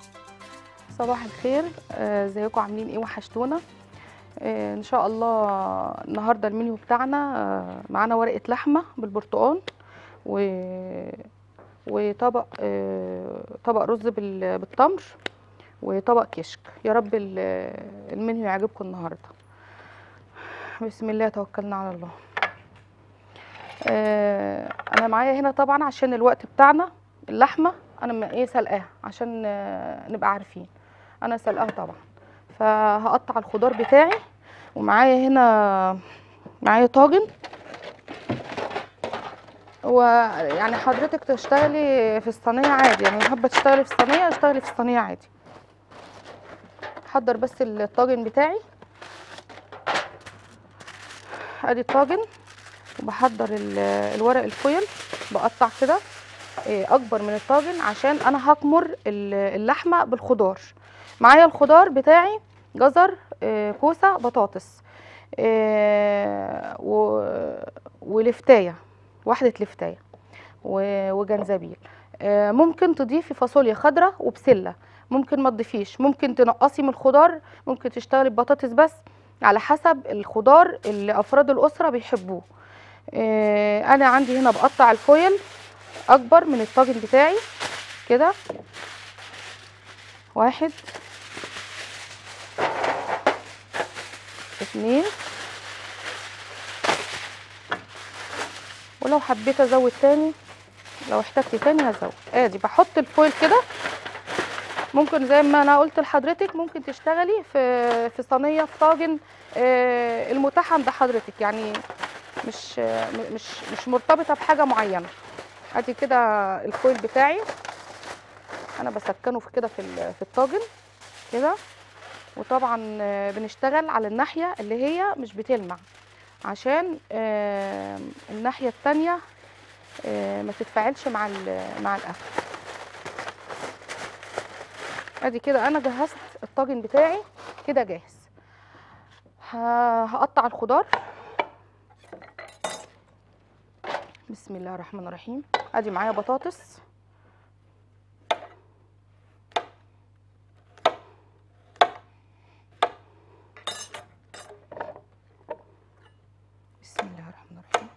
صباح الخير آه، ازيكم عاملين ايه وحشتونا آه، ان شاء الله النهارده المنيو بتاعنا آه، معانا ورقه لحمه بالبرتقال و وطبق آه، طبق رز بال- بالتمر وطبق كشك يا رب ال- المنيو يعجبكم النهارده بسم الله توكلنا على الله آه، انا معايا هنا طبعا عشان الوقت بتاعنا اللحمه انا م- ايه سلقاها عشان آه، نبقى عارفين انا سلقاها طبعا فهقطع الخضار بتاعي ومعايا هنا معايا طاجن ويعني حضرتك تشتغلي في الصينيه عادي يعني حابه تشتغلي في الصينيه اشتغلي في الصينيه عادي حضر بس الطاجن بتاعي ادي الطاجن وبحضر ال- الورق الفويل بقطع كده إيه، اكبر من الطاجن عشان انا هكمر ال- اللحمه بالخضار معايا الخضار بتاعي جزر إيه، كوسه بطاطس إيه، و- ولفتايه واحده لفتايه و- وجنزبيل آه، ممكن تضيفي فاصوليا خضراء وبسله ممكن ما تضيفيش ممكن تنقصي من الخضار ممكن تشتغلي ببطاطس بس على حسب الخضار اللي افراد الاسره بيحبوه آه، انا عندي هنا بقطع الفويل اكبر من الطاجن بتاعي كده واحد اتنين ولو حبيت ازود تاني لو احتجت تاني هزود ادي بحط الفويل كده ممكن زي ما انا قلت لحضرتك ممكن تشتغلي في في صينيه في طاجن آه، المتاح عند حضرتك يعني مش م- مش مش مرتبطه بحاجه معينه ادي كده الفويل بتاعي انا بسكنه في كده في ال- في الطاجن كده وطبعا آه، بنشتغل على الناحيه اللي هي مش بتلمع عشان آه، الناحيه التانية آه، ما تتفاعلش مع ال- مع الاكل ادي كده انا جهزت الطاجن بتاعي كده جاهز ه- هقطع الخضار بسم الله الرحمن الرحيم ادي معايا بطاطس بسم الله الرحمن الرحيم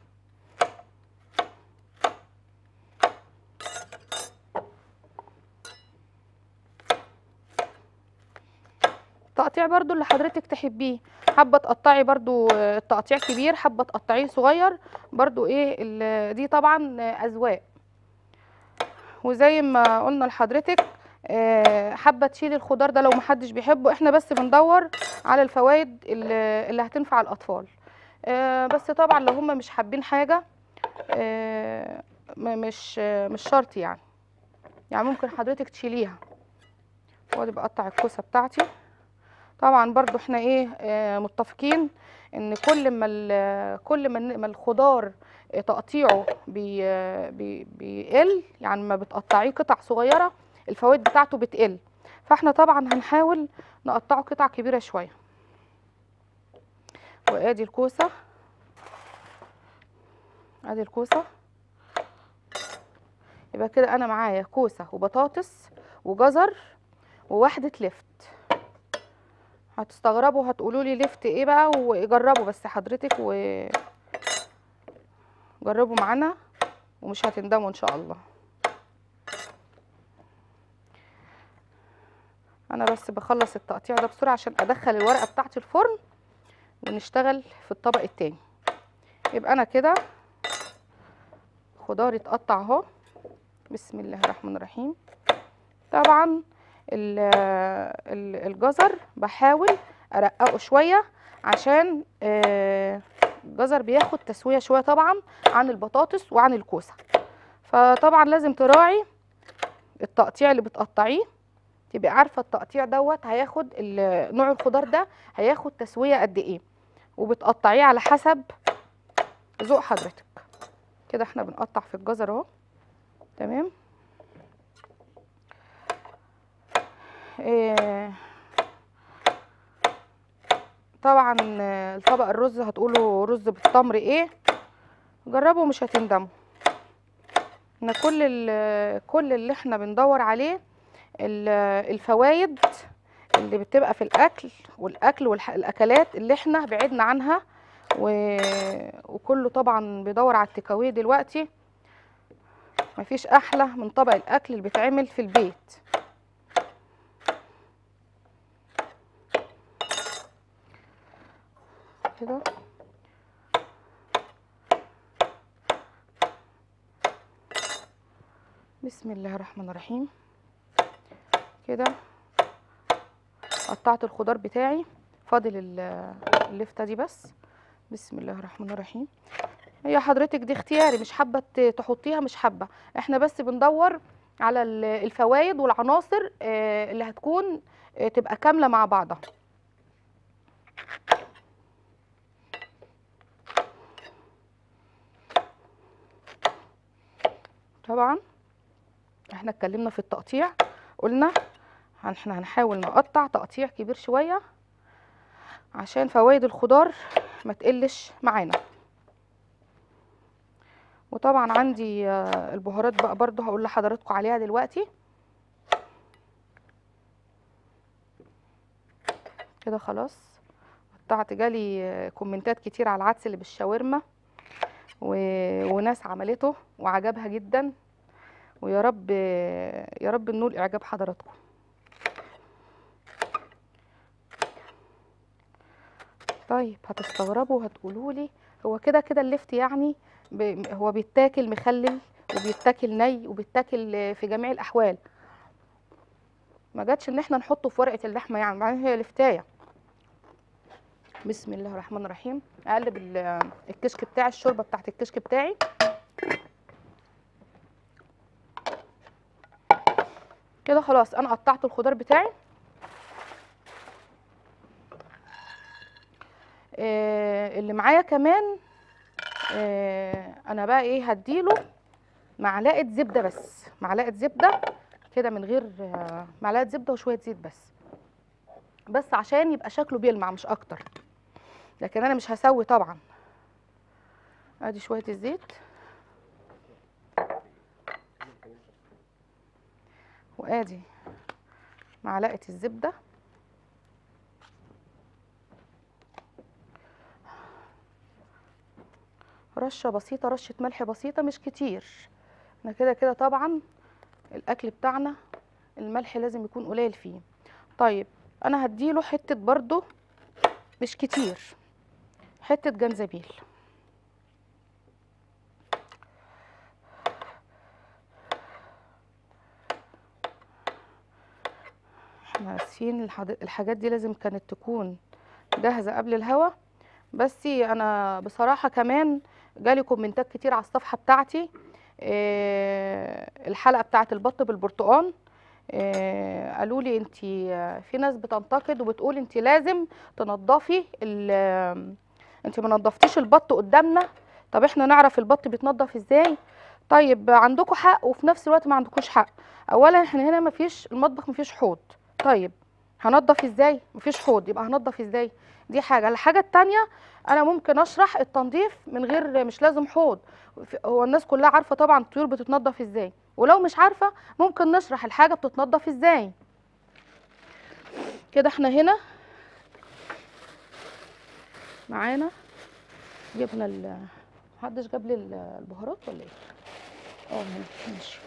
تقطيع برضو اللي حضرتك تحبيه حابه تقطعي برضو آه، التقطيع كبير حابه تقطعيه صغير برضو ايه ال- دي طبعا آه، اذواق وزي ما قلنا لحضرتك آه، حابه تشيلي الخضار ده لو محدش بيحبه احنا بس بندور على الفوائد اللي اللي هتنفع الاطفال آه، بس طبعا لو هم مش حابين حاجه آه، م- مش آه، مش شرط يعني يعني ممكن حضرتك تشيليها وادي بقطع الكوسه بتاعتي طبعا برضو احنا ايه آه، متفقين ان كل ما ال- كل ما ال- ما الخضار آه، تقطيعه بي آه، بي بيقل يعني ما بتقطعيه قطع صغيره الفوائد بتاعته بتقل فاحنا طبعا هنحاول نقطعه قطع كبيره شويه وادي الكوسه ادي الكوسه يبقى كده انا معايا كوسه وبطاطس وجزر وواحده لفت هتستغربوا هتقولوا لي لفت ايه بقى وجربوا بس حضرتك و جربوا معانا ومش هتندموا ان شاء الله انا بس بخلص التقطيع ده بسرعه عشان ادخل الورقه بتاعتي الفرن ونشتغل في الطبق التاني يبقى انا كده خضار اتقطع اهو بسم الله الرحمن الرحيم طبعا ال- ال- الجزر بحاول ارققه شويه عشان آه، الجزر بياخد تسويه شويه طبعا عن البطاطس وعن الكوسه فطبعا لازم تراعي التقطيع اللي بتقطعيه تبقي عارفه التقطيع دوت هياخد ال- نوع الخضار ده هياخد تسويه قد ايه وبتقطعيه على حسب ذوق حضرتك كده احنا بنقطع في الجزر اهو تمام إيه طبعا آه، الطبق الرز هتقولوا رز بالتمر ايه جربوا مش هتندموا ان كل ال- كل اللي احنا بندور عليه الفوائد اللي بتبقى في الاكل والاكل والاكلات اللي احنا بعدنا عنها و... وكله طبعا بيدور على التكاوي دلوقتي مفيش احلى من طبق الاكل اللي بيتعمل في البيت كده بسم الله الرحمن الرحيم كده قطعت الخضار بتاعي فاضل ال- اللفته دي بس بسم الله الرحمن الرحيم هي حضرتك دي اختياري مش حابه ت- تحطيها مش حابه احنا بس بندور على ال- الفوائد والعناصر آه، اللي هتكون آه، تبقى كامله مع بعضها طبعا احنا اتكلمنا في التقطيع قلنا هن- احنا هنحاول نقطع تقطيع كبير شويه عشان فوائد الخضار ما تقلش معانا وطبعا عندي آه، البهارات بقى برضو هقول لحضراتكم عليها دلوقتي كده خلاص قطعت جالي آه، كومنتات كتير على العدس اللي بالشاورما و... وناس عملته وعجبها جدا ويا رب يا رب ننول اعجاب حضراتكم طيب هتستغربوا وهتقولوا لي هو كده كده اللفت يعني ب... هو بيتاكل مخلل وبيتاكل ني وبيتاكل في جميع الاحوال ما جاتش ان احنا نحطه في ورقه اللحمه يعني بعدين هي لفتايه بسم الله الرحمن الرحيم اقلب ال- الكشك بتاعي الشوربه بتاعت الكشك بتاعي كده خلاص انا قطعت الخضار بتاعي آه اللي معايا كمان آه انا بقى ايه هديله معلقه زبده بس معلقه زبده كده من غير آه معلقه زبده وشويه زيت بس بس عشان يبقى شكله بيلمع مش اكتر لكن انا مش هسوي طبعا ادي شويه الزيت وادي معلقه الزبده رشه بسيطه رشه ملح بسيطه مش كتير احنا كده كده طبعا الاكل بتاعنا الملح لازم يكون قليل فيه طيب انا هديله حته برضو مش كتير حته جنزبيل احنا اسفين الحد- الحاجات دي لازم كانت تكون جاهزه قبل الهوا بس انا بصراحه كمان جالي كومنتات كتير على الصفحه بتاعتي آه، الحلقه بتاعت البط بالبرتقال آه، قالوا لي انت في ناس بتنتقد وبتقول انت لازم تنضفي ال- انت ما نضفتيش البط قدامنا طب احنا نعرف البط بيتنضف ازاي طيب عندكم حق وفي نفس الوقت ما عندكوش حق اولا احنا هنا ما فيش المطبخ ما فيش حوض طيب هنضف ازاي مفيش حوض يبقى هنضف ازاي دي حاجه الحاجه التانية انا ممكن اشرح التنظيف من غير مش لازم حوض ف- هو الناس كلها عارفه طبعا الطيور بتتنضف ازاي ولو مش عارفه ممكن نشرح الحاجه بتتنضف ازاي كده احنا هنا معانا جبنا ال محدش جاب لي ال- البهارات ولا ايه اه هنا ماشي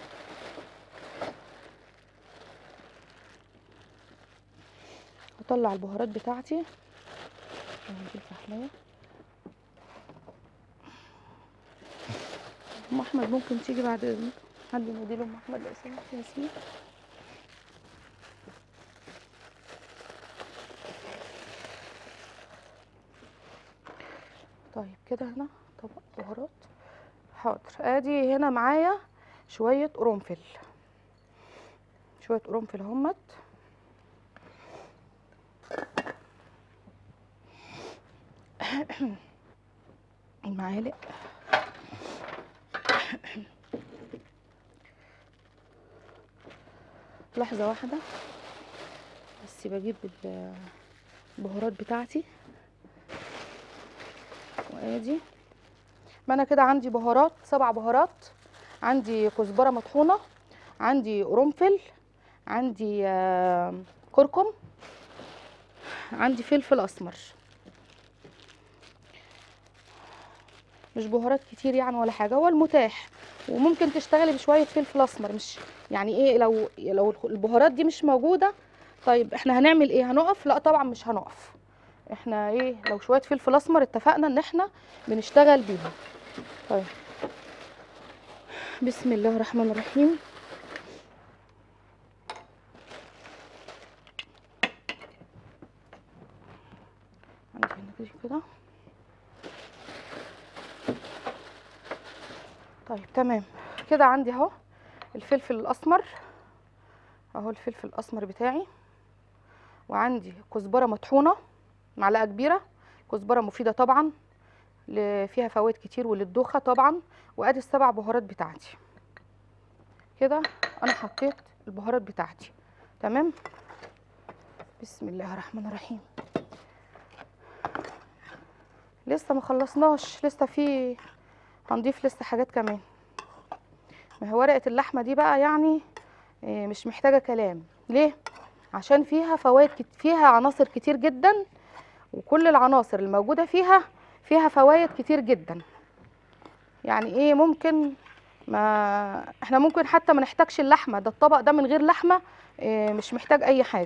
هطلع البهارات بتاعتي هنجيب الفحمية ام احمد ممكن تيجي بعد اذنك حد يناديله ام احمد لو سمحت ياسمين طيب كده هنا طبق بهارات حاضر ادي هنا معايا شويه قرنفل شويه قرنفل همت المعالق لحظة واحدة بس بجيب ال- البهارات بتاعتي وادي ما انا كده عندي بهارات سبع بهارات عندي كزبرة مطحونة عندي قرنفل عندي آه، كركم عندي فلفل اسمر مش بهارات كتير يعني ولا حاجه هو المتاح وممكن تشتغلي بشويه فلفل اسمر مش يعني ايه لو لو البهارات دي مش موجوده طيب احنا هنعمل ايه هنقف لا طبعا مش هنقف احنا ايه لو شويه فلفل اسمر اتفقنا ان احنا بنشتغل بيهم طيب بسم الله الرحمن الرحيم عندي هنا كده كده طيب تمام كده عندي اهو الفلفل الاسمر اهو الفلفل الاسمر بتاعي وعندي كزبره مطحونه معلقه كبيره كزبره مفيده طبعا ل- فيها فوائد كتير وللدوخه طبعا وادي السبع بهارات بتاعتي كده انا حطيت البهارات بتاعتي تمام بسم الله الرحمن الرحيم لسه ما خلصناش لسه في هنضيف لسه حاجات كمان ما هي ورقه اللحمه دي بقى يعني إيه، مش محتاجه كلام ليه عشان فيها فوائد كت... فيها عناصر كتير جدا وكل العناصر الموجوده فيها فيها فوائد كتير جدا يعني ايه ممكن ما احنا ممكن حتى ما نحتاجش اللحمه ده الطبق ده من غير لحمه إيه، مش محتاج اي حاجه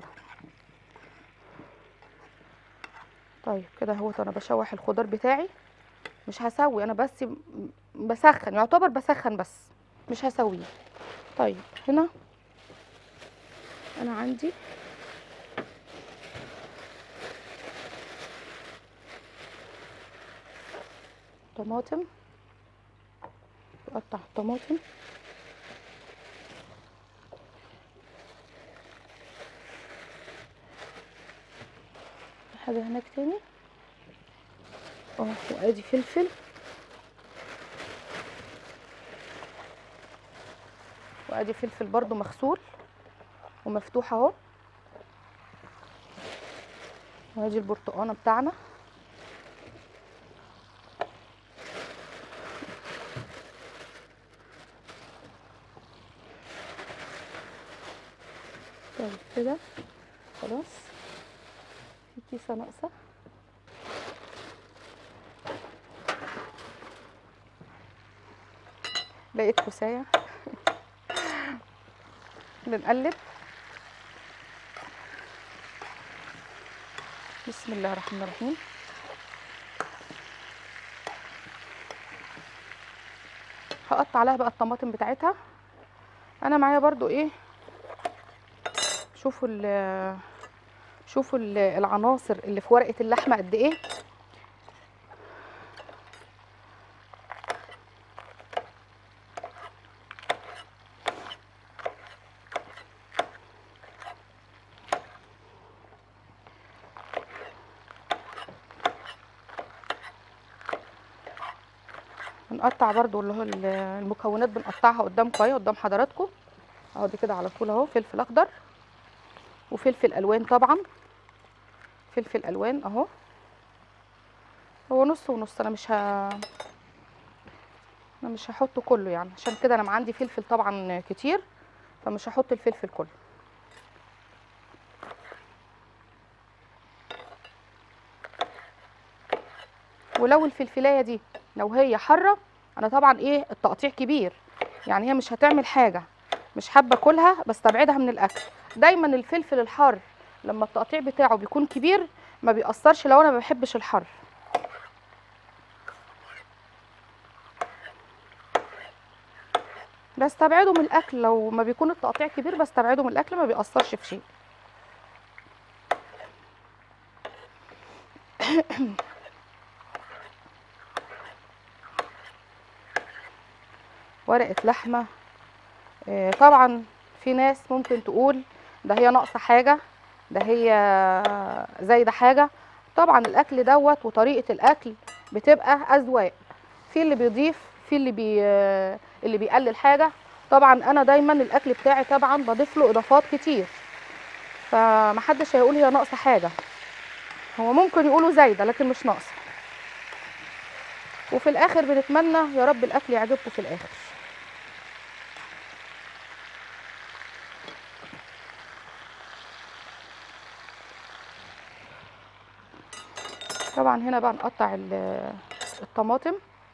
طيب كده اهوت انا بشوح الخضار بتاعي مش هسوي انا بس م- بسخن يعتبر بسخن بس مش هسويه طيب هنا انا عندي طماطم اقطع الطماطم في حاجه هناك تاني اه وادي فلفل وادي فلفل برضو مغسول ومفتوح اهو وادي البرتقانه بتاعنا طيب كده خلاص في كيسه ناقصه بقيت كوسايه بنقلب بسم الله الرحمن الرحيم هقطع عليها بقى الطماطم بتاعتها انا معايا برضو ايه شوفوا ال شوفوا ال- العناصر اللي في ورقه اللحمه قد ايه بنقطع برضو اللي هو ال- المكونات بنقطعها قدامكم اهي قدام حضراتكم اهو دي كده على طول اهو فلفل اخضر وفلفل الوان طبعا فلفل الوان اهو هو نص ونص انا مش ه... انا مش هحطه كله يعني عشان كده انا عندي فلفل طبعا كتير فمش هحط الفلفل كله ولو الفلفلايه دي لو هي حاره انا طبعا ايه التقطيع كبير يعني هي مش هتعمل حاجه مش حابه اكلها بستبعدها من الاكل دايما الفلفل الحار لما التقطيع بتاعه بيكون كبير ما بيأثرش لو انا ما بحبش الحر بستبعده من الاكل لو ما بيكون التقطيع كبير بستبعده من الاكل ما بيأثرش في شيء ورقة لحمة آه، طبعا في ناس ممكن تقول ده هي ناقصة حاجة ده هي زايدة حاجة طبعا الأكل دوت وطريقة الأكل بتبقى أذواق في اللي بيضيف في اللي بي اللي بيقلل حاجة طبعا أنا دايما الأكل بتاعي طبعا بضيف له إضافات كتير فمحدش هيقول هي ناقصة حاجة هو ممكن يقولوا زايدة لكن مش ناقصة وفي الآخر بنتمنى يا رب الأكل يعجبكم في الآخر طبعا هنا بقى نقطع ال- الطماطم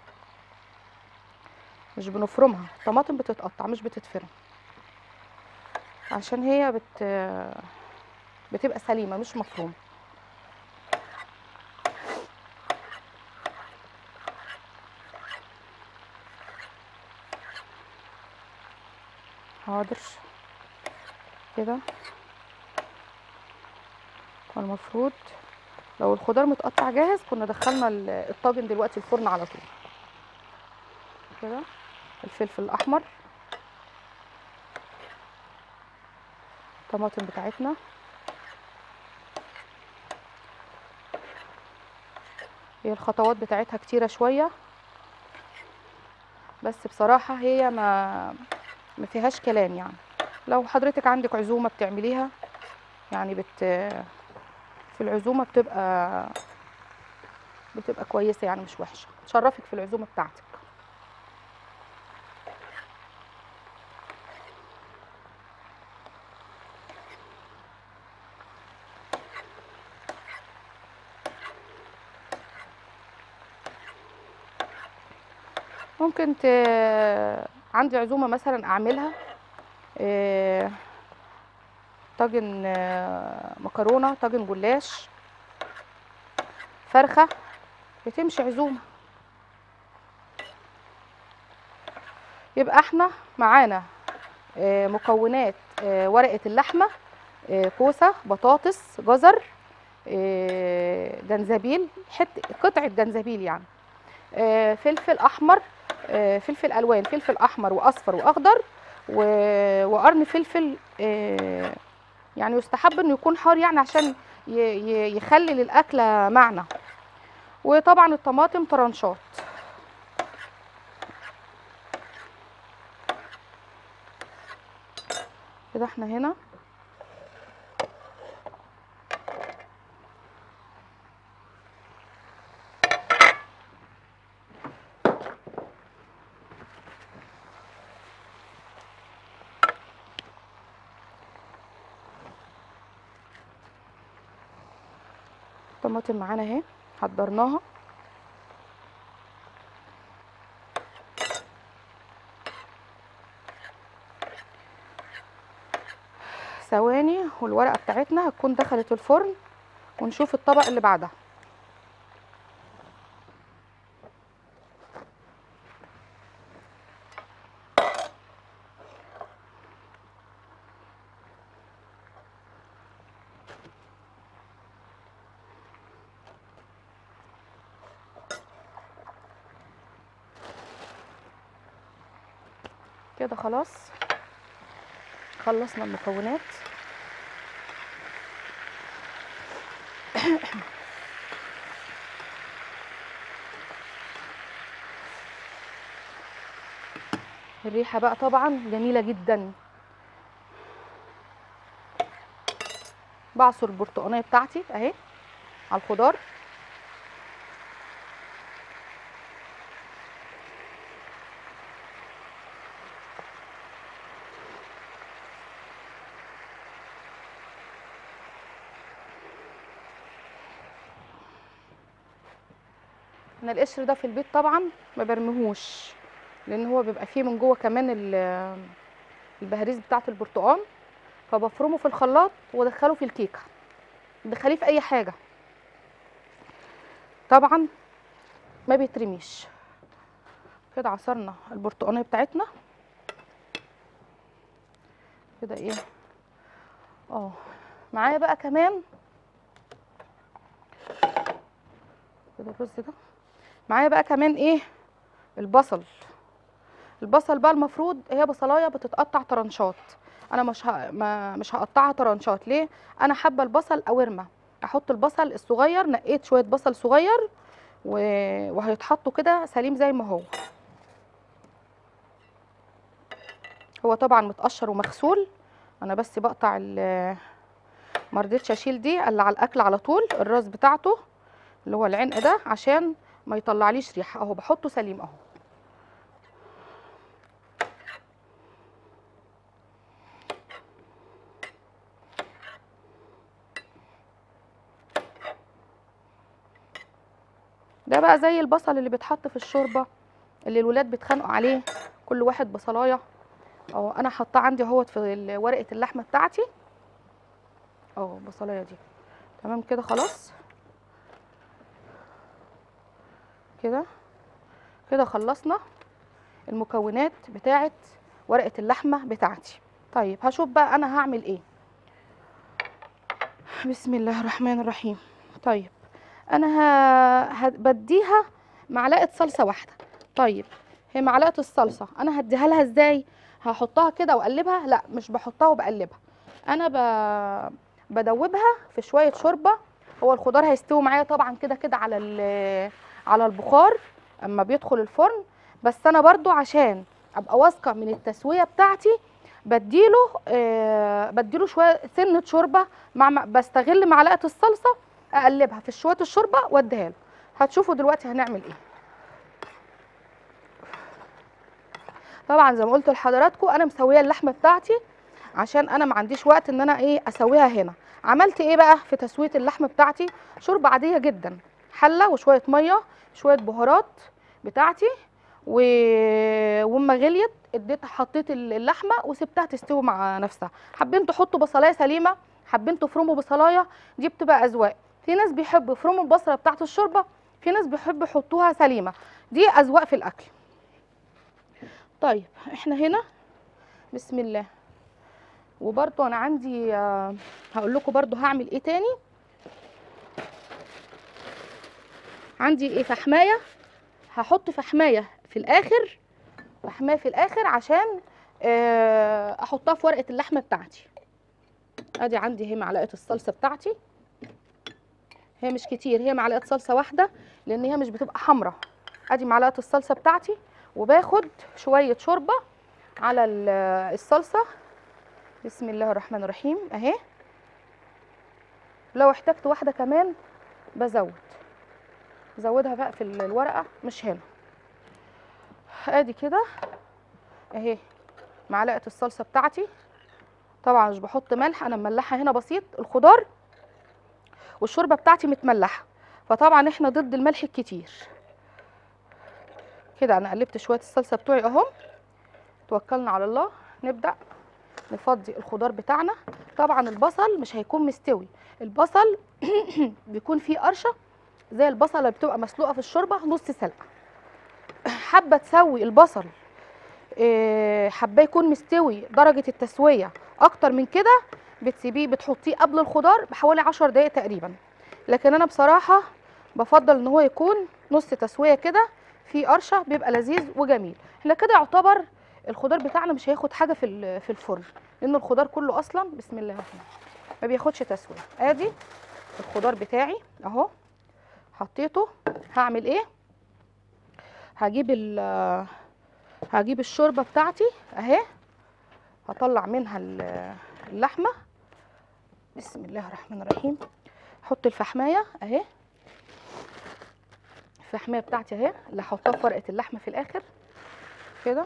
مش بنفرمها الطماطم بتتقطع مش بتتفرم عشان هي بت بتبقى سليمه مش مفرومه حاضر كده والمفروض لو الخضار متقطع جاهز كنا دخلنا ال- الطاجن دلوقتي الفرن على طول كده الفلفل الاحمر الطماطم بتاعتنا هي الخطوات بتاعتها كتيرة شوية بس بصراحة هي ما ما فيهاش كلام يعني لو حضرتك عندك عزومة بتعمليها يعني بت في العزومة بتبقى بتبقى كويسة يعني مش وحشة تشرفك في العزومة بتاعتك ممكن ت... عندي عزومة مثلا أعملها إيه، طاجن آه، مكرونة طاجن جلاش فرخة بتمشي عزومة يبقى احنا معانا آه، مكونات آه، ورقة اللحمة آه، كوسة بطاطس جزر آه، جنزبيل حت قطعة جنزبيل يعني آه، فلفل احمر آه، فلفل الوان فلفل احمر واصفر واخضر و- وقرن فلفل آه، يعني يستحب انه يكون حار يعني عشان ي- ي- يخلي للاكله معنى وطبعا الطماطم طرنشات كده احنا هنا الطماطم معانا اهي حضرناها ثواني والورقه بتاعتنا هتكون دخلت الفرن ونشوف الطبق اللي بعدها كده خلاص خلصنا المكونات الريحة بقى طبعا جميلة جدا بعصر البرتقانية بتاعتي اهي على الخضار انا القشر ده في البيت طبعا ما برميهوش لان هو بيبقى فيه من جوه كمان ال- البهاريز بتاعه البرتقال فبفرمه في الخلاط وادخله في الكيكه تدخليه في اي حاجه طبعا ما بيترميش كده عصرنا البرتقانيه بتاعتنا كده ايه اه معايا بقى كمان كده الرز ده معايا بقى كمان ايه البصل البصل بقى المفروض هي بصلايه بتتقطع طرنشات انا مش ه... ما مش هقطعها طرنشات ليه انا حابه البصل اورمه احط البصل الصغير نقيت شويه بصل صغير و... وهيتحطوا كده سليم زي ما هو هو طبعا متقشر ومغسول انا بس بقطع ال... ما رضيتش اشيل دي اللي على الاكل على طول الراس بتاعته اللي هو العنق ده عشان ما يطلعليش ريحه اهو بحطه سليم اهو ده بقى زي البصل اللي بيتحط في الشوربه اللي الولاد بيتخانقوا عليه كل واحد بصلايه اهو انا حاطاه عندي اهوت في ال- ورقه اللحمه بتاعتي اهو البصلايه دي تمام كده خلاص كده كده خلصنا المكونات بتاعه ورقه اللحمه بتاعتي طيب هشوف بقى انا هعمل ايه بسم الله الرحمن الرحيم طيب انا ه... ه... بديها معلقه صلصه واحده طيب هي معلقه الصلصه انا هديها لها ازاي هحطها كده واقلبها لا مش بحطها وبقلبها انا ب... بدوبها في شويه شوربه هو الخضار هيستوي معايا طبعا كده كده على ال... على البخار اما بيدخل الفرن بس انا برضو عشان ابقى واثقه من التسويه بتاعتي بديله آه بديله شويه سنه شوربه مع مع- بستغل معلقه الصلصه اقلبها في شويه الشوربه واديها له هتشوفوا دلوقتي هنعمل ايه طبعا زي ما قلت لحضراتكم انا مسويه اللحمه بتاعتي عشان انا ما عنديش وقت ان انا ايه اسويها هنا عملت ايه بقى في تسويه اللحمه بتاعتي شوربه عاديه جدا حله وشويه ميه شويه بهارات بتاعتي و... وما غليت اديت حطيت اللحمه وسبتها تستوي مع نفسها حابين تحطوا بصلايه سليمه حابين تفرموا بصلايه دي بتبقى اذواق في ناس بيحبوا يفرموا البصله بتاعه الشوربه في ناس بيحبوا يحطوها سليمه دي اذواق في الاكل طيب احنا هنا بسم الله وبرضو انا عندي آه، هقول لكم برضو هعمل ايه تاني عندي ايه فحمايه هحط فحمايه في الاخر فحمايه في الاخر عشان آه، احطها في ورقه اللحمه بتاعتي ادي عندي هي معلقه الصلصه بتاعتي هي مش كتير هي معلقه صلصه واحده لان هي مش بتبقى حمراء ادي معلقه الصلصه بتاعتي وباخد شويه شوربه على ال- الصلصه بسم الله الرحمن الرحيم اهي لو احتجت واحده كمان بزود زودها بقى في ال- الورقه مش هنا ادي كده اهي معلقه الصلصه بتاعتي طبعا مش بحط ملح انا مملحه هنا بسيط الخضار والشوربه بتاعتي متملحه فطبعا احنا ضد الملح الكتير كده انا قلبت شويه الصلصه بتوعي اهم توكلنا على الله نبدا نفضي الخضار بتاعنا طبعا البصل مش هيكون مستوي البصل بيكون فيه قرشه زي البصله اللي بتبقى مسلوقه في الشوربه نص سلقه حابه تسوي البصل إيه، حابه يكون مستوي درجه التسويه اكتر من كده بتسيبيه بتحطيه قبل الخضار بحوالي عشر دقايق تقريبا لكن انا بصراحه بفضل ان هو يكون نص تسويه كده في قرشه بيبقى لذيذ وجميل احنا كده يعتبر الخضار بتاعنا مش هياخد حاجه في ال- في الفرن لان الخضار كله اصلا بسم الله الرحمن الرحيم ما بياخدش تسويه ادي الخضار بتاعي اهو حطيته هعمل ايه هجيب ال هجيب الشوربه بتاعتي اهي هطلع منها ال- اللحمه بسم الله الرحمن الرحيم احط الفحمايه اهي الفحمايه بتاعتي اهي اللي هحطها في ورقه اللحمه في الاخر كده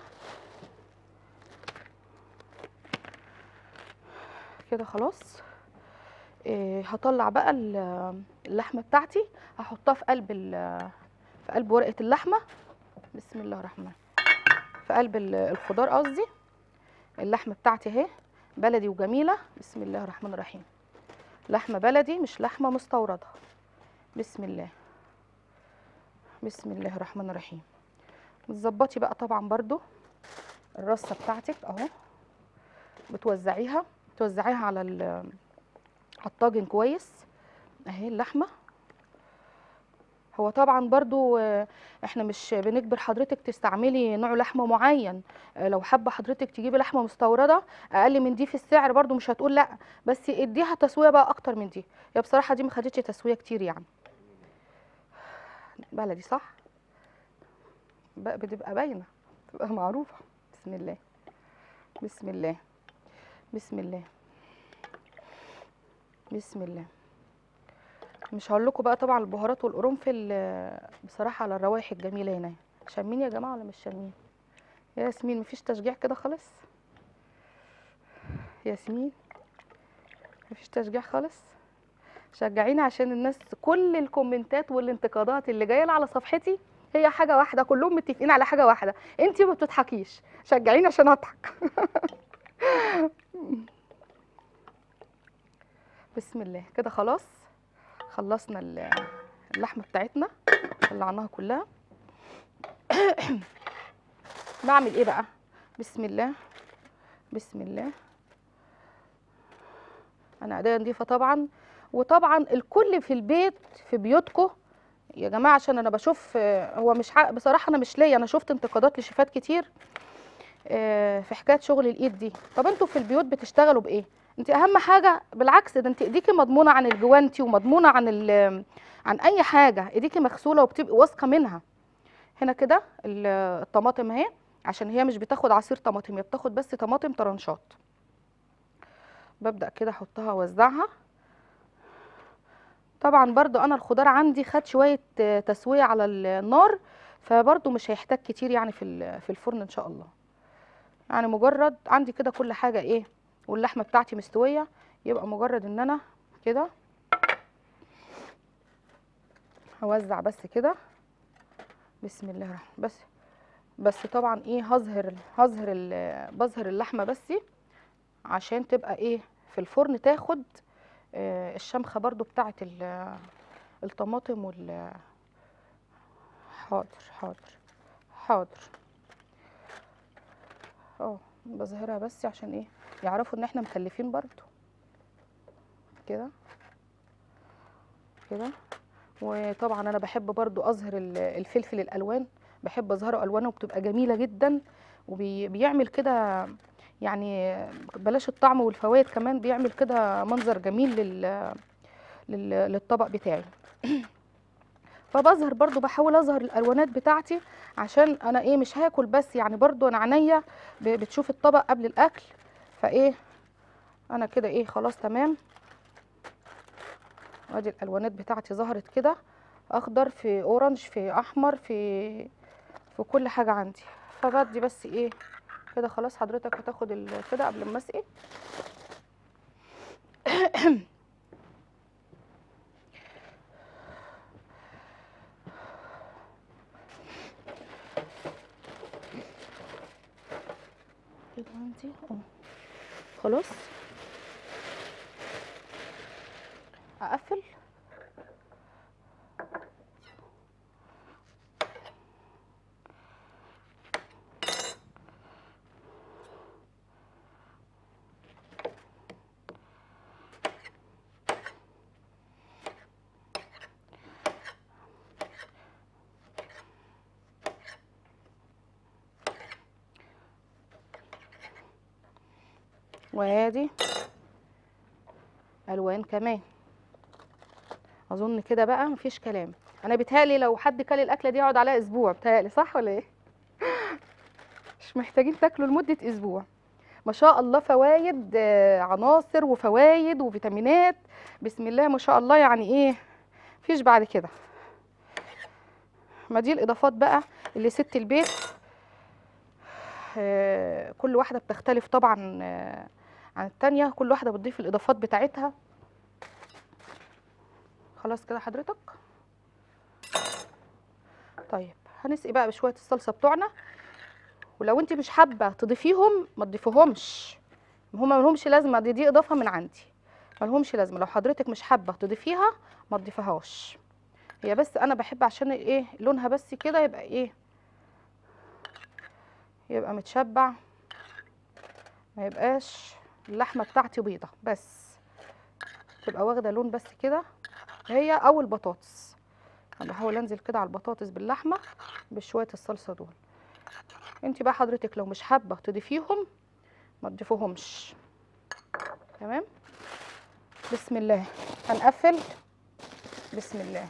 كده خلاص إيه هطلع بقى ال- اللحمه بتاعتي هحطها في قلب ال- في قلب ورقه اللحمه بسم الله الرحمن في قلب ال- الخضار قصدي اللحمه بتاعتي اهي بلدي وجميله بسم الله الرحمن الرحيم لحمه بلدي مش لحمه مستورده بسم الله بسم الله الرحمن الرحيم بتظبطي بقى طبعا برضو الرصه بتاعتك اهو بتوزعيها توزعيها على ال- على الطاجن كويس اهي اللحمه هو طبعا برضو آه، احنا مش بنجبر حضرتك تستعملي نوع لحمه معين آه، لو حابه حضرتك تجيبي لحمه مستورده اقل من دي في السعر برضو مش هتقول لا بس اديها تسويه بقى اكتر من دي هي بصراحه دي ما خدتش تسويه كتير يعني بلدي صح بقى بتبقى باينه بتبقى معروفه بسم الله بسم الله بسم الله بسم الله مش هقول لكم بقى طبعا البهارات والقرنفل آه، بصراحه على الروايح الجميله هنا شامين يا جماعه ولا مش شامين يا ياسمين مفيش تشجيع كده خالص ياسمين مفيش تشجيع خالص شجعيني عشان الناس كل الكومنتات والانتقادات اللي جايه لي على صفحتي هي حاجه واحده كلهم متفقين على حاجه واحده انتي ما بتضحكيش شجعيني عشان اضحك بسم الله كده خلاص خلصنا ال- اللحمه بتاعتنا طلعناها كلها بعمل ايه بقى بسم الله بسم الله انا ايديا نضيفه طبعا وطبعا الكل في البيت في بيوتكم يا جماعه عشان انا بشوف آه، هو مش حق بصراحه انا مش ليا انا شفت انتقادات لشيفات كتير آه، في حكايه شغل الايد دي طب انتوا في البيوت بتشتغلوا بايه انت اهم حاجه بالعكس ده انت ايديكي مضمونه عن الجوانتي ومضمونه عن ال- عن اي حاجه ايديكي مغسوله وبتبقي واثقه منها هنا كده ال- الطماطم اهي عشان هي مش بتاخد عصير طماطم هي بتاخد بس طماطم طرنشات ببدأ كده احطها واوزعها طبعا برضو انا الخضار عندي خد شوية آه، تسوية على النار فبرضو مش هيحتاج كتير يعني في ال- في الفرن ان شاء الله يعني مجرد عندي كده كل حاجة ايه واللحمة بتاعتي مستوية يبقى مجرد ان انا كده هوزع بس كده بسم الله الرحمن بس بس طبعا ايه هظهر هظهر ال- بظهر اللحمه بس عشان تبقى ايه في الفرن تاخد آه، الشمخه برضو بتاعه ال- الطماطم وال حاضر حاضر حاضر اه بظهرها بس عشان ايه يعرفوا ان احنا مكلفين برضو كده كده وطبعا انا بحب برضو اظهر ال- الفلفل الالوان بحب اظهره الوانه وبتبقى جميله جدا وبيعمل كده يعني بلاش الطعم والفوائد كمان بيعمل كده منظر جميل لل لل- للطبق بتاعي فبظهر برضو بحاول اظهر الالوانات بتاعتي عشان انا ايه مش هاكل بس يعني برضو انا عينيا ب- بتشوف الطبق قبل الاكل فايه انا كده ايه خلاص تمام ادي الالوانات بتاعتي ظهرت كده اخضر في اورنج في احمر في في كل حاجه عندي فبدي بس ايه كده خلاص حضرتك هتاخد ال- كده قبل ما اسقي كده عندي اه خلاص اقفل وادي الوان كمان اظن كده بقى مفيش كلام انا بيتهيألي لو حد كل الاكله دي يقعد عليها اسبوع بيتهيألي صح ولا ايه مش محتاجين تاكلوا لمده اسبوع ما شاء الله فوايد آه، عناصر وفوايد وفيتامينات بسم الله ما شاء الله يعني ايه مفيش بعد كده ما دي الاضافات بقى اللي ست البيت آه، كل واحده بتختلف طبعا آه، عن التانية كل واحده بتضيف الاضافات بتاعتها خلاص كده حضرتك طيب هنسقي بقى بشويه الصلصه بتوعنا ولو انت مش حابه تضيفيهم ما تضيفيهمش هما ملهمش لازمه دي دي اضافه من عندي ملهمش لازمه لو حضرتك مش حابه تضيفيها ما تضيفيهاش هي بس انا بحب عشان ايه لونها بس كده يبقى ايه يبقى متشبع ما يبقاش اللحمه بتاعتي بيضه بس تبقى واخده لون بس كده هي او البطاطس انا بحاول انزل كده على البطاطس باللحمه بشويه الصلصه دول انت بقى حضرتك لو مش حابه تضيفيهم ما تضيفوهمش تمام بسم الله هنقفل بسم الله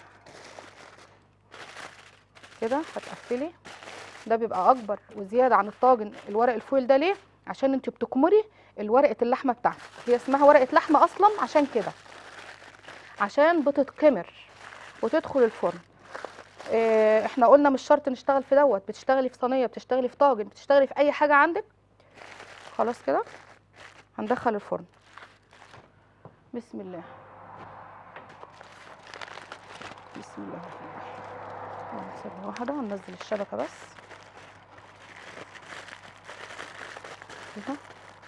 كده هتقفلي ده بيبقى اكبر وزياده عن الطاجن الورق الفويل ده ليه عشان انت بتكمري الورقه اللحمه بتاعتك هي اسمها ورقه لحمه اصلا عشان كده عشان بتتكمر وتدخل الفرن إيه، احنا قلنا مش شرط نشتغل في دوت بتشتغلي في صينيه بتشتغلي في طاجن بتشتغلي في اي حاجه عندك خلاص كده هندخل الفرن بسم الله بسم الله الرحمن الرحيم ثانية واحدة هننزل الشبكة بس كده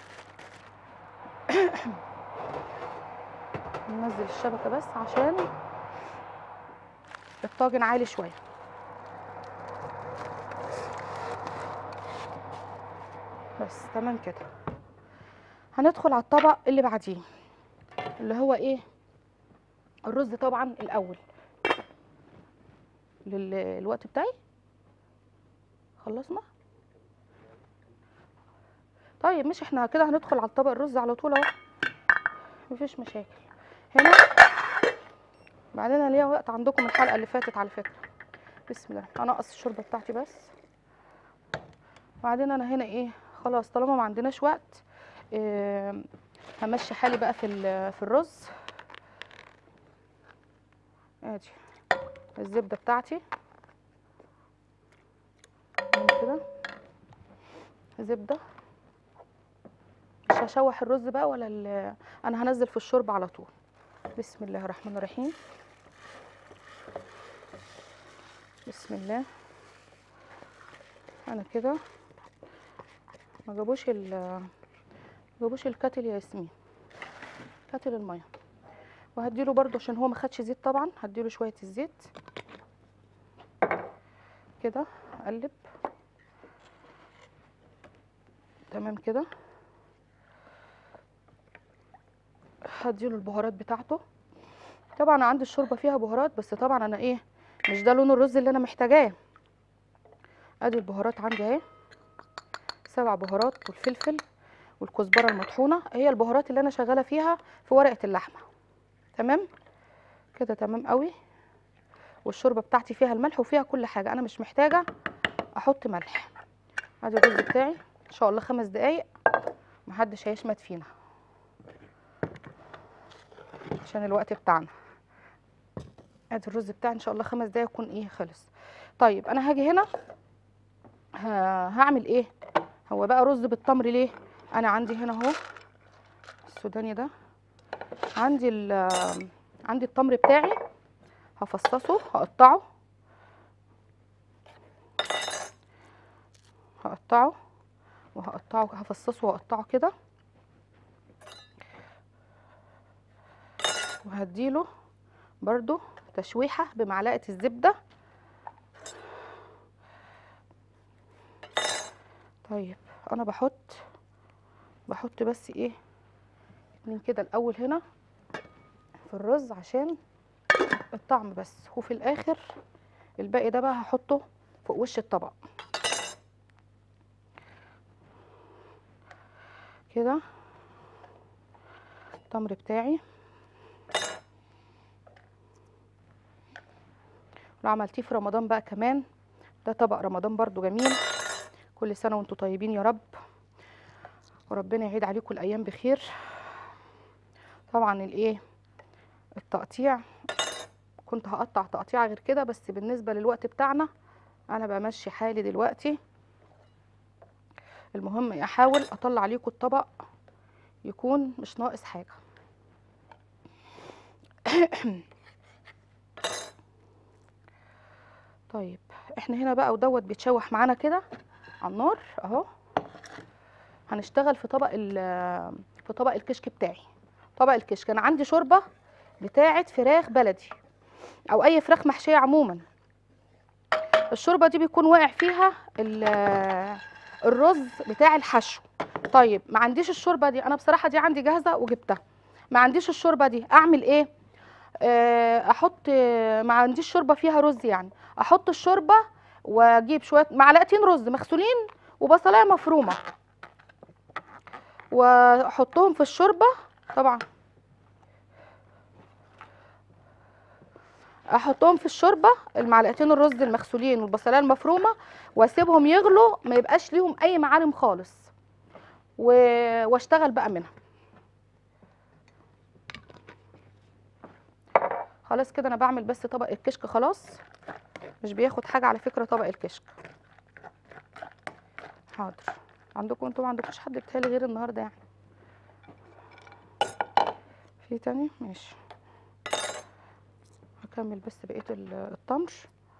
ننزل الشبكة بس عشان الطاجن عالي شوية بس تمام كده هندخل على الطبق اللي بعديه اللي هو ايه الرز طبعا الاول للوقت بتاعي خلصنا طيب مش احنا كده هندخل على الطبق الرز على طول اهو مفيش مشاكل هنا بعدين انا ليا وقت عندكم الحلقه اللي فاتت على فكره بسم الله هنقص الشوربه بتاعتي بس وبعدين انا هنا ايه خلاص طالما ما عندناش وقت إيه همشي حالي بقى في ال- في الرز ادي الزبده بتاعتي كده زبده مش هشوح الرز بقى ولا ال- انا هنزل في الشوربه على طول بسم الله الرحمن الرحيم بسم الله انا كده ما جابوش ال ما جابوش الكاتل يا ياسمين كاتل الميه وهديله برضو عشان هو ما خدش زيت طبعا هديله شويه الزيت كده اقلب تمام كده هديله البهارات بتاعته طبعا عندي الشوربه فيها بهارات بس طبعا انا ايه مش ده لون الرز اللي انا محتاجاه ادي البهارات عندي اهي سبع بهارات والفلفل والكزبره المطحونه هي البهارات اللي انا شغاله فيها في ورقه اللحمه تمام كده تمام قوي والشوربه بتاعتي فيها الملح وفيها كل حاجه انا مش محتاجه احط ملح ادي الرز بتاعي ان شاء الله خمس دقايق محدش هيشمت فينا عشان الوقت بتاعنا ادي الرز بتاعي ان شاء الله خمس دقايق يكون ايه خلص طيب انا هاجي هنا ه- هعمل ايه هو بقى رز بالتمر ليه انا عندي هنا اهو السوداني ده عندي ال- عندي التمر بتاعي هفصصه هقطعه هقطعه وهقطعه هفصصه واقطعه كده وهديله برضو تشويحة بمعلقة الزبدة طيب انا بحط بحط بس ايه اتنين كده الاول هنا في الرز عشان الطعم بس وفي الاخر الباقي ده بقى هحطه فوق وش الطبق كده التمر بتاعي لو عملتيه في رمضان بقى كمان ده طبق رمضان برضو جميل كل سنة وانتم طيبين يا رب وربنا يعيد عليكم الأيام بخير طبعا الايه التقطيع كنت هقطع تقطيع غير كده بس بالنسبة للوقت بتاعنا أنا بمشي حالي دلوقتي المهم أحاول أطلع ليكم الطبق يكون مش ناقص حاجة طيب احنا هنا بقى ودوت بيتشوح معانا كده على النار اهو هنشتغل في طبق ال- في طبق الكشك بتاعي طبق الكشك انا عندي شوربه بتاعه فراخ بلدي او اي فراخ محشيه عموما الشوربه دي بيكون واقع فيها ال- الرز بتاع الحشو طيب ما عنديش الشوربه دي انا بصراحه دي عندي جاهزه وجبتها ما عنديش الشوربه دي اعمل ايه آه، احط ما عنديش شوربه فيها رز يعني احط الشوربه واجيب شويه معلقتين رز مغسولين وبصلايه مفرومه واحطهم في الشوربه طبعا احطهم في الشوربه المعلقتين الرز المغسولين والبصلايه المفرومه واسيبهم يغلوا ما يبقاش ليهم اي معالم خالص و... واشتغل بقى منها خلاص كده انا بعمل بس طبق الكشك خلاص مش بياخد حاجه على فكره طبق الكشك حاضر عندكم انتوا ما عندكوش حد بتهيألي غير النهارده يعني في تاني ماشي نكمل بس بقيه ال- التمر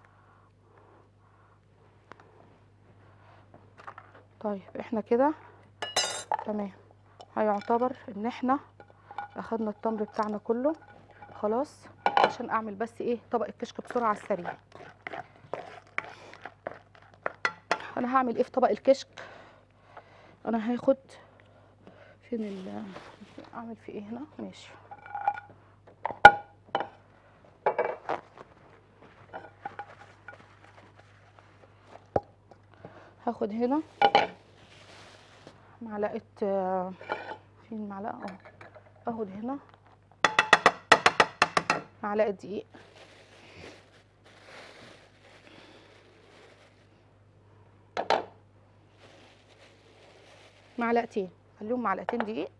طيب احنا كده تمام هيعتبر ان احنا اخدنا التمر بتاعنا كله خلاص عشان اعمل بس ايه طبق الكشك بسرعه على السريع انا هعمل ايه في طبق الكشك انا هاخد فين ال اعمل في ايه هنا ماشي هاخد هنا معلقه آه، فين معلقه اه اخد هنا معلقه دقيق معلقتين خليهم معلقتين دقيق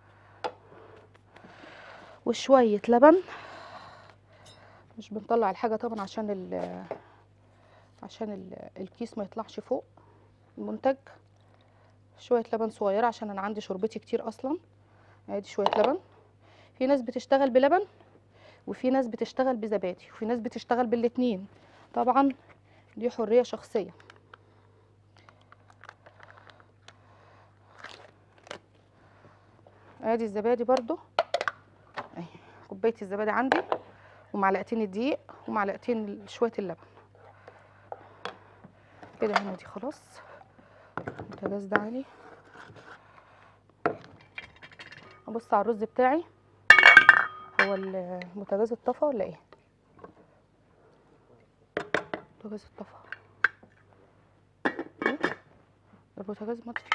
وشويه لبن مش بنطلع الحاجه طبعا عشان ال عشان ال- الكيس ما يطلعش فوق المنتج شويه لبن صغيره عشان انا عندي شربتي كتير اصلا ادي شويه لبن في ناس بتشتغل بلبن وفي ناس بتشتغل بزبادي وفي ناس بتشتغل بالاتنين طبعا دي حريه شخصيه ادي الزبادي برضو اهي كوبايه الزبادي عندي ومعلقتين الدقيق ومعلقتين شويه اللبن كده هنا دي خلاص البوتاجاز ده عالي ابص على الرز بتاعي هو البوتاجاز اتطفى ولا ايه البوتاجاز اتطفى إيه؟ البوتاجاز مطفي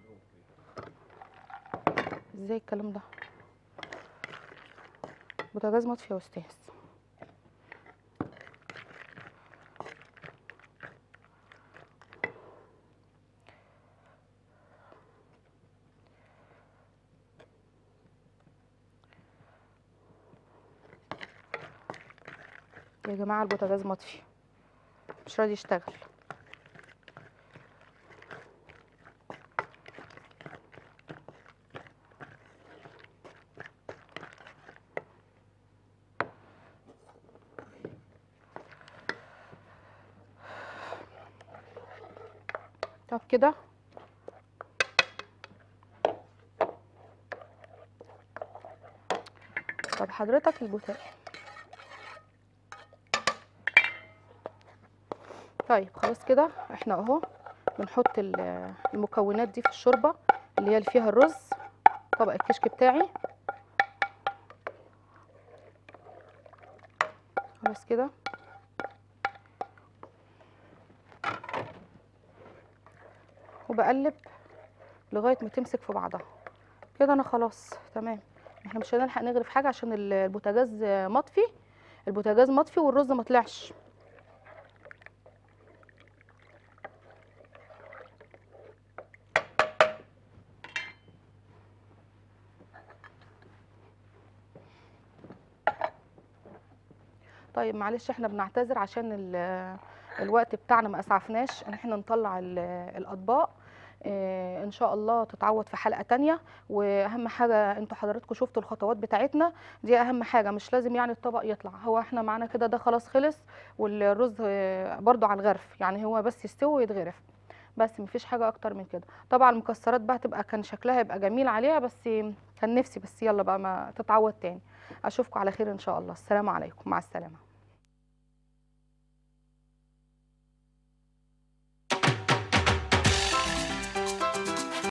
ازاي الكلام ده بوتاجاز مطفي يا استاذ يا جماعه البوتاجاز مطفي مش راضي يشتغل طب كده طب حضرتك البوتاجاز طيب خلاص كده احنا اهو بنحط ال- المكونات دي في الشوربه اللي هي اللي فيها الرز طبق الكشك بتاعي خلاص كده وبقلب لغايه ما تمسك في بعضها كده انا خلاص تمام احنا مش هنلحق نغرف حاجه عشان ال- البوتاجاز مطفي البوتاجاز مطفي والرز ما طلعش طيب معلش احنا بنعتذر عشان ال- الوقت بتاعنا ما اسعفناش ان احنا نطلع ال- الاطباق اه ان شاء الله تتعوض في حلقة تانية واهم حاجة انتوا حضراتكم شفتوا الخطوات بتاعتنا دي اهم حاجة مش لازم يعني الطبق يطلع هو احنا معانا كده ده خلاص خلص والرز اه برضو على الغرف يعني هو بس يستوي ويتغرف بس مفيش حاجة اكتر من كده طبعا المكسرات بقى تبقى كان شكلها يبقى جميل عليها بس كان نفسي بس يلا بقى ما تتعوض تاني اشوفكم على خير ان شاء الله السلام عليكم مع السلامة